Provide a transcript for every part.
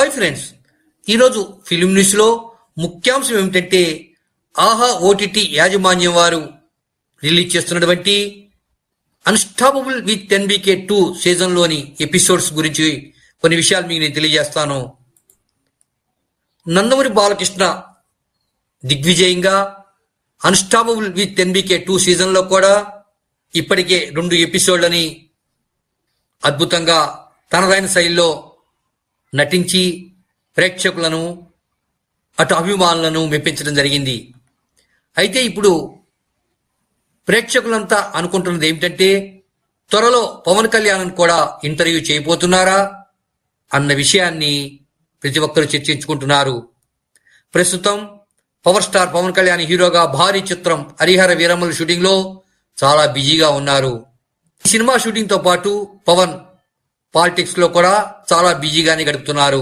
hi friends ఈరోజు film న్యూస్లో ముఖ్యాంశం ఏమిటంటే ఆహా ఓటీటీ యాజమాన్యం వారు రిలీజ్ చేస్తున్నటువంటి అన్స్టాపబుల్ విత్ ఎన్బికే టూ సీజన్లోని ఎపిసోడ్స్ గురించి కొన్ని విషయాలు మీకు నేను తెలియజేస్తాను నందమూరి బాలకృష్ణ దిగ్విజయంగా అన్స్టాపబుల్ విత్ ఎన్బికే టూ సీజన్లో కూడా ఇప్పటికే రెండు ఎపిసోడ్లని అద్భుతంగా తనదైన శైలిలో నటించి ప్రేక్షకులను అటు అభిమానులను మెప్పించడం జరిగింది అయితే ఇప్పుడు ప్రేక్షకులంతా అనుకుంటున్నది ఏమిటంటే త్వరలో పవన్ కళ్యాణ్ కూడా ఇంటర్వ్యూ చేయబోతున్నారా అన్న విషయాన్ని ప్రతి ఒక్కరు చర్చించుకుంటున్నారు ప్రస్తుతం పవర్ స్టార్ పవన్ కళ్యాణ్ హీరోగా భారీ చిత్రం హరిహర వీరమ్మల షూటింగ్ లో చాలా బిజీగా ఉన్నారు ఈ సినిమా షూటింగ్ తో పాటు పవన్ పాలిటిక్స్ లో కూడా చాలా బిజీగానే గడుపుతున్నారు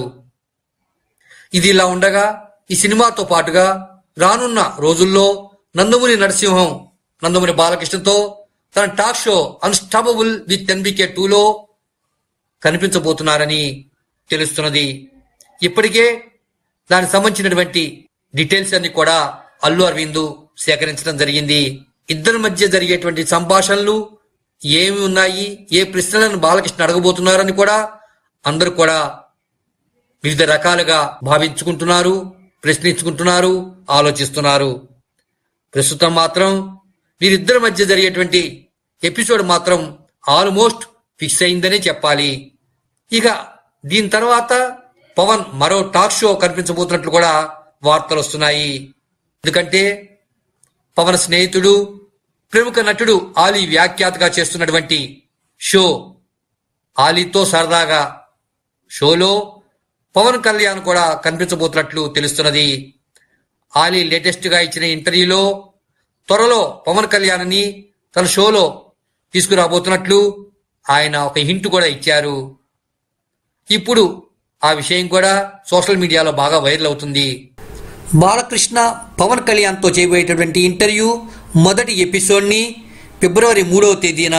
ఇది ఇలా ఉండగా ఈ సినిమాతో పాటుగా రానున్న రోజుల్లో నందమూరి నరసింహం నందమూరి బాలకృష్ణతో తన talk show unstoppable with NBK టూలో కనిపించబోతున్నారని తెలుస్తున్నది ఇప్పటికే దానికి సంబంధించినటువంటి డీటెయిల్స్ అన్ని కూడా అల్లు అరవింద్ సేకరించడం జరిగింది ఇద్దరి మధ్య జరిగేటువంటి సంభాషణలు ఏమి ఉన్నాయి ఏ ప్రశ్నలను బాలకృష్ణ అడగబోతున్నారని కూడా అందరూ కూడా వివిధ రకాలుగా భావించుకుంటున్నారు ప్రశ్నించుకుంటున్నారు ఆలోచిస్తున్నారు ప్రస్తుతం మాత్రం వీరిద్దరి మధ్య జరిగేటువంటి ఎపిసోడ్ మాత్రం ఆల్మోస్ట్ ఫిక్స్ అయిందనే చెప్పాలి ఇక దీని తర్వాత పవన్ మరో టాక్ షో కనిపించబోతున్నట్లు కూడా వార్తలు వస్తున్నాయి ఎందుకంటే పవన్ స్నేహితుడు ప్రముఖ నటుడు ఆలీ వ్యాఖ్యాతగా చేస్తున్నటువంటి షో ఆలీతో సరదాగా షోలో పవన్ కళ్యాణ్ కూడా కనిపించబోతున్నట్లు తెలుస్తున్నది ఆలీ లేటెస్ట్ గా ఇచ్చిన ఇంటర్వ్యూలో త్వరలో పవన్ కళ్యాణ్ని తన షోలో తీసుకురాబోతున్నట్లు ఆయన ఒక హింట్ కూడా ఇచ్చారు ఇప్పుడు ఆ విషయం కూడా సోషల్ మీడియాలో బాగా వైరల్ అవుతుంది బాలకృష్ణ పవన్ కళ్యాణ్తో చేయబోయేటటువంటి ఇంటర్వ్యూ మొదటి ఎపిసోడ్ని ఫిబ్రవరి మూడవ తేదీన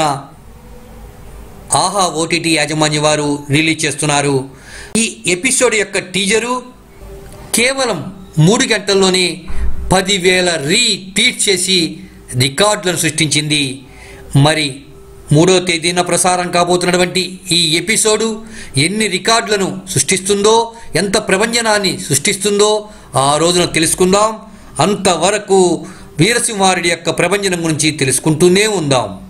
ఆహా ఓటీటీ యాజమాన్య వారు రిలీజ్ చేస్తున్నారు ఈ ఎపిసోడ్ యొక్క టీజరు కేవలం మూడు గంటల్లోనే పదివేల రీ ట్వీట్ చేసి రికార్డులను సృష్టించింది మరి మూడో తేదీన ప్రసారం కాబోతున్నటువంటి ఈ ఎపిసోడు ఎన్ని రికార్డులను సృష్టిస్తుందో ఎంత ప్రభంజనాన్ని సృష్టిస్తుందో ఆ రోజున తెలుసుకుందాం అంతవరకు వీరసింహారెడ్డి యొక్క ప్రభంజనం గురించి తెలుసుకుంటూనే ఉందాం